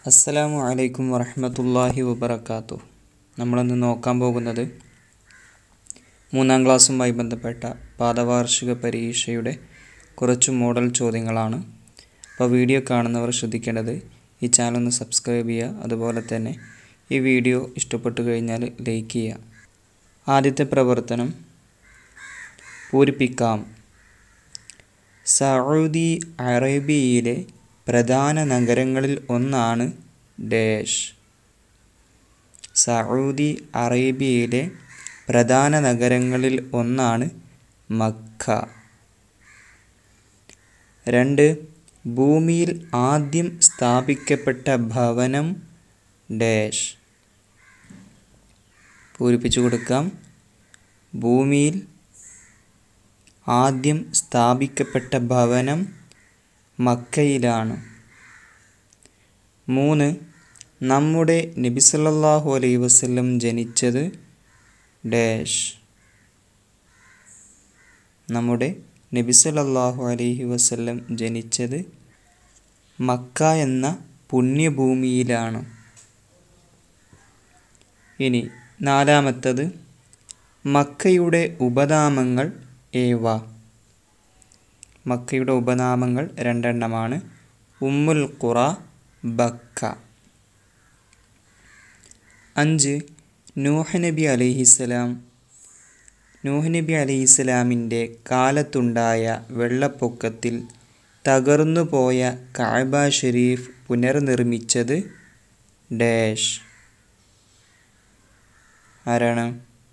അസ്സലാമു അലൈക്കും വറഹ്മത്തുള്ളാഹി വബറകാതുഹു നമ്മളിന്ന് നോക്കാൻ പോകുന്നത് മൂന്നാം ക്ലാസ്സുമായി ബന്ധപ്പെട്ട പാദവാർഷിക പരീക്ഷയുടെ കുറച്ച് മോഡൽ ചോദ്യങ്ങളാണ് അപ്പോൾ വീഡിയോ കാണുന്നവർ ശ്രദ്ധിക്കേണ്ടത് ഈ ചാനൽ ഒന്ന് സബ്സ്ക്രൈബ് ചെയ്യുക അതുപോലെ തന്നെ ഈ വീഡിയോ ഇഷ്ടപ്പെട്ടു കഴിഞ്ഞാൽ ലൈക്ക് ചെയ്യുക ആദ്യത്തെ പ്രവർത്തനം പൂരിപ്പിക്കാം സൗദി അറേബ്യയിലെ പ്രധാന നഗരങ്ങളിൽ ഒന്നാണ് ഡേഷ് സൗദി അറേബ്യയിലെ പ്രധാന നഗരങ്ങളിൽ ഒന്നാണ് മക്ക രണ്ട് ഭൂമിയിൽ ആദ്യം സ്ഥാപിക്കപ്പെട്ട ഭവനം ഡേഷ് പൂരിപ്പിച്ചു കൊടുക്കാം ഭൂമിയിൽ ആദ്യം സ്ഥാപിക്കപ്പെട്ട ഭവനം മക്കയിലാണ് മൂന്ന് നമ്മുടെ നബി സല്ലല്ലാഹു അലൈഹി വസല്ലം ജനിച്ചത് ഡാഷ് നമ്മുടെ നബി സല്ലല്ലാഹു അലൈഹി വസല്ലം ജനിച്ചത് മക്ക എന്ന പുണ്യഭൂമിയിലാണ് ഇനി നാലാമത്തത് മക്കയുടെ ഉപനാമങ്ങൾ ഏവ മക്കയുടെ ഉപനാമങ്ങൾ രണ്ടെണ്ണമാണ് ഉമ്മുൽ ഖുറ ബക്ക അഞ്ച് നൂഹ് നബി അലൈഹിസ്സലാം നൂഹ് നബി അലൈഹിസ്സലാമിൻ്റെ കാലത്തുണ്ടായ വെള്ളപ്പൊക്കത്തിൽ തകർന്നു പോയ കാബ ഷരീഫ് പുനർനിർമ്മിച്ചത് ഡാഷ് ആരാണ്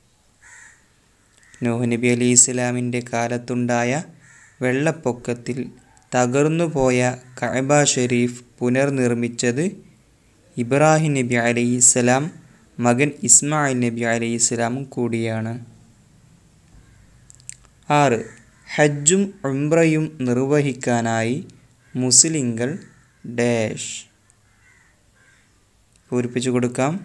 നൂഹ് നബി അലൈഹി ഇസ്ലാമിൻ്റെ കാലത്തുണ്ടായ വെള്ളപ്പൊക്കത്തിൽ തകർന്നുപോയ കഅബ ഷരീഫ് പുനർനിർമ്മിച്ചത് ഇബ്രാഹിം നബി അലൈഹി ഇസ്ലാം മകൻ ഇസ്മായിൽ നബി അലൈഹി ഇസ്ലാമും കൂടിയാണ് ആറ് ഹജ്ജും ഉംറയും നിർവഹിക്കാനായി മുസ്ലിങ്ങൾ ഡാഷ് പൂരിപ്പിച്ചു കൊടുക്കാം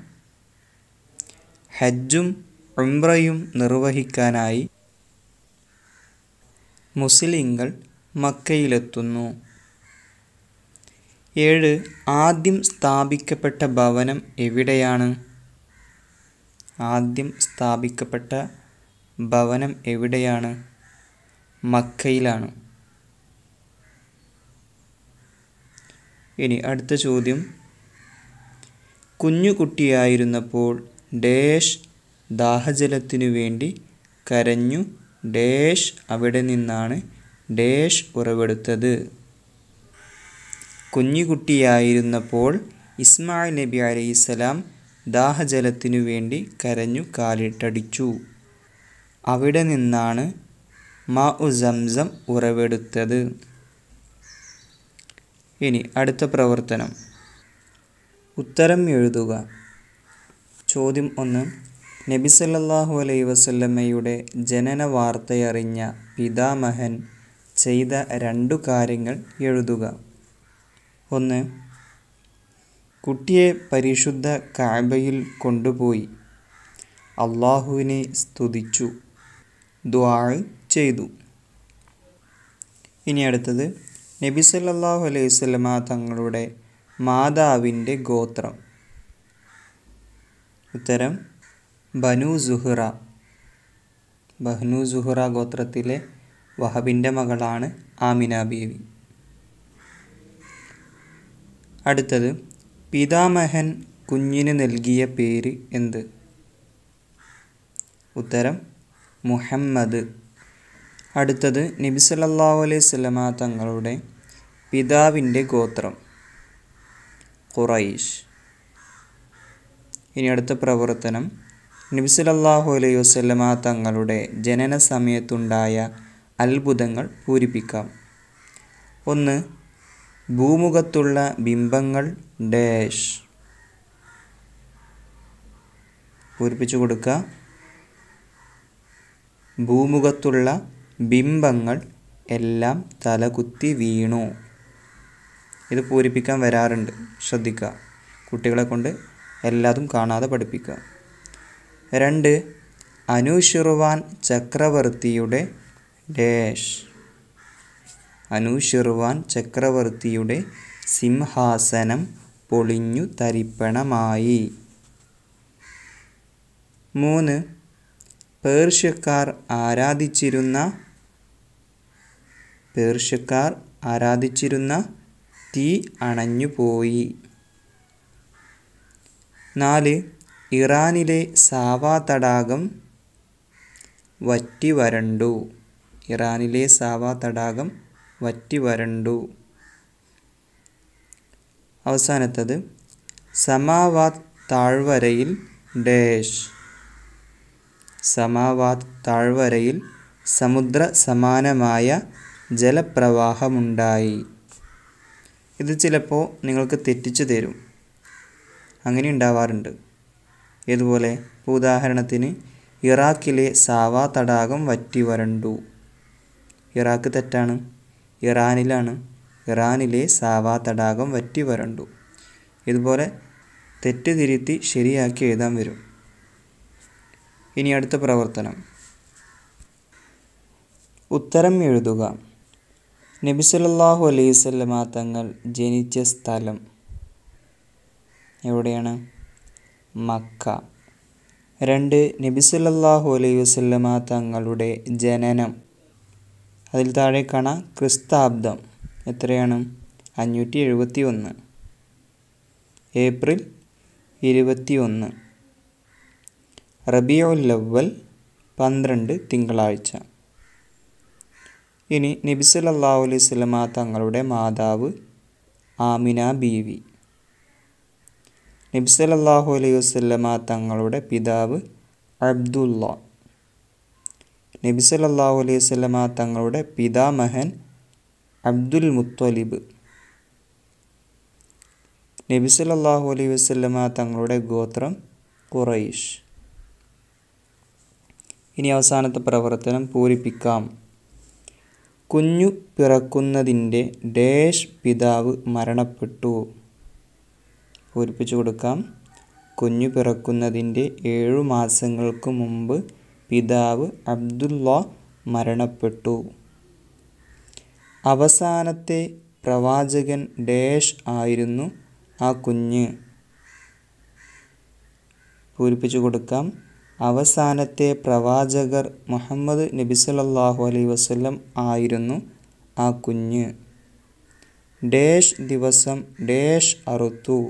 ഹജ്ജും ഉംറയും നിർവഹിക്കാനായി മുസ്ലിങ്ങൾ മക്കയിലെത്തുന്നു ഏഴ് ആദ്യം സ്ഥാപിക്കപ്പെട്ട ഭവനം എവിടെയാണ് ആദ്യം സ്ഥാപിക്കപ്പെട്ട ഭവനം എവിടെയാണ് മക്കയിലാണ് ഇനി അടുത്ത ചോദ്യം കുഞ്ഞുകുട്ടിയായിരുന്നപ്പോൾ ഡേഷ് ദാഹജലത്തിനു വേണ്ടി കരഞ്ഞു ഡേഷ് അവിടെ നിന്നാണ് ഡേഷ് ഉറവെടുത്തത് കുഞ്ഞുകുട്ടിയായിരുന്നപ്പോൾ ഇസ്മായിൽ നബി അലൈഹിസ്സലാം ദാഹജലത്തിനു വേണ്ടി കരഞ്ഞു കാലിട്ടടിച്ചു അവിടെ നിന്നാണ് മാ ഉ സംസം ഉറവെടുത്തത് ഇനി അടുത്ത പ്രവർത്തനം ഉത്തരം എഴുതുക ചോദ്യം ഒന്ന് നബി സല്ലല്ലാഹു അലൈഹി വസല്ലമ്മയുടെ ജനന വാർത്തയറിഞ്ഞ പിതാമഹൻ ചെയ്ത രണ്ടു കാര്യങ്ങൾ എഴുതുക ഒന്ന് കുട്ടിയെ പരിശുദ്ധ കാബയിൽ കൊണ്ടുപോയി അള്ളാഹുവിനെ സ്തുതിച്ചു ദ്വാഴ് ചെയ്തു ഇനി അടുത്തത് നബി സല്ലല്ലാഹു അലൈഹി വസല്ലമ തങ്ങളുടെ മാതാവിൻ്റെ ഗോത്രം ഉത്തരം ബനു സുഹ്റ ബഹ്നു സുഹ്റ ഗോത്രത്തിലെ വഹബിൻ്റെ മകളാണ് ആമിന ബീവി അടുത്തത് പിതാമഹൻ കുഞ്ഞിന് നൽകിയ പേര് എന്ത് ഉത്തരം മുഹമ്മദ് അടുത്തത് നബി സല്ലല്ലാഹു അലൈഹി വസല്ലമ തങ്ങളുടെ പിതാവിൻ്റെ ഗോത്രം ഖുറൈഷ് ഇനി അടുത്ത പ്രവർത്തനം നബി സല്ലല്ലാഹു അലൈഹി വസല്ലമ തങ്ങളുടെ ജനന സമയത്തുണ്ടായ അത്ഭുതങ്ങൾ പൂരിപ്പിക്കാം ഒന്ന് ഭൂമുഖത്തുള്ള ബിംബങ്ങൾ ഡാഷ് പൂരിപ്പിച്ചു കൊടുക്കുക ഭൂമുഖത്തുള്ള ബിംബങ്ങൾ എല്ലാം തലകുത്തി വീണു ഇത് പൂരിപ്പിക്കാൻ വരാറുണ്ട് ശ്രദ്ധിക്കുക കുട്ടികളെ കൊണ്ട് എല്ലാതും കാണാതെ പഠിപ്പിക്കുക രണ്ട് അനുഷിർവാൻ ചക്രവർത്തിയുടെ ഡാഷ് അനുഷിർവാൻ ചക്രവർത്തിയുടെ സിംഹാസനം പൊളിഞ്ഞു തരിപ്പണമായി മൂന്ന് പേർഷ്യക്കാർ ആരാധിച്ചിരുന്ന പേർഷ്യക്കാർ ആരാധിച്ചിരുന്ന തീ അണഞ്ഞുപോയി നാല് ഇറാനിലെ സാവാ തടാകം വറ്റി വരണ്ടു ഇറാനിലെ സാവാ തടാകം വറ്റി വരണ്ടു അവസാനത്തത് സമാവാത് താഴ്വരയിൽ ഡേഷ് സമാവാത് താഴ്വരയിൽ സമുദ്ര സമാനമായ ജലപ്രവാഹമുണ്ടായി ഇത് ചിലപ്പോൾ നിങ്ങൾക്ക് തെറ്റിച്ചു തരും അങ്ങനെ ഉണ്ടാവാറുണ്ട് ഇതുപോലെ ഇപ്പോൾ ഉദാഹരണത്തിന് ഇറാഖിലെ സാവാ തടാകം വറ്റി വരണ്ടു ഇറാഖ് തെറ്റാണ് ഇറാനിലാണ് ഇറാനിലെ സാവാ തടാകം വറ്റി വരണ്ടു ഇതുപോലെ തെറ്റ് തിരുത്തി ശരിയാക്കി എഴുതാൻ വരും ഇനി അടുത്ത പ്രവർത്തനം ഉത്തരം എഴുതുക നബി സല്ലല്ലാഹു അലൈഹി വസല്ലമ തങ്ങൾ ജനിച്ച സ്ഥലം എവിടെയാണ് മക്ക രണ്ട് നബി സല്ലല്ലാഹു അലൈഹി വസല്ലമ തങ്ങളുടെ ജനനം അതിൽ താഴെ കാണാം ക്രിസ്താബ്ദം എത്രയാണ് അഞ്ഞൂറ്റി എഴുപത്തി ഒന്ന് ഏപ്രിൽ ഇരുപത്തി ഒന്ന് റബിയുൽ അവ്വൽ പന്ത്രണ്ട് തിങ്കളാഴ്ച ഇനി നബി സല്ലല്ലാഹു അലൈഹി വസല്ലമ തങ്ങളുടെ മാതാവ് ആമിന ബീവി നബി സല്ലല്ലാഹു അലൈഹി വസല്ലമ തങ്ങളുടെ പിതാവ് അബ്ദുള്ള നബി സല്ലല്ലാഹു അലൈഹി വസല്ലമ തങ്ങളുടെ പിതാമഹൻ അബ്ദുൽ മുത്വലിബ് നബി സല്ലല്ലാഹു അലൈഹി വസല്ലമ തങ്ങളുടെ ഗോത്രം ഖുറൈഷ് ഇനി അവസാനത്തെ പ്രവർത്തനം പൂരിപ്പിക്കാം കുഞ്ഞു പിറക്കുന്നതിൻ്റെ ഡേഷ് പിതാവ് മരണപ്പെട്ടു പൂരിപ്പിച്ചു കൊടുക്കാം കുഞ്ഞു പിറക്കുന്നതിൻ്റെ ഏഴു മാസങ്ങൾക്ക് മുമ്പ് പിതാവ് അബ്ദുള്ള മരണപ്പെട്ടു അവസാനത്തെ പ്രവാചകൻ ഡേഷ് ആയിരുന്നു ആ കുഞ്ഞ് പൂരിപ്പിച്ചു കൊടുക്കാം അവസാനത്തെ പ്രവാചകർ മുഹമ്മദ് നബി സല്ലല്ലാഹു അലൈഹി വസല്ലം ആയിരുന്നു ആ കുഞ്ഞ് ഡേഷ് ദിവസം ഡേഷ് അറുത്തു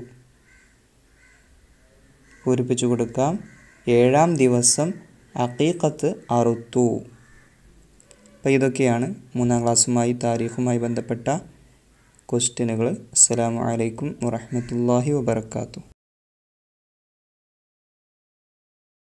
പൂരിപ്പിച്ചു കൊടുക്കാം ഏഴാം ദിവസം അക്കീക്കത്ത് അറുത്തു അപ്പോൾ ഇതൊക്കെയാണ് മൂന്നാം ക്ലാസ്സുമായി താരീഖുമായി ബന്ധപ്പെട്ട ക്വസ്റ്റ്യനുകൾ അസ്സലാമു അലൈക്കും വറഹ്മത്തുള്ളാഹി വബർക്കാത്തു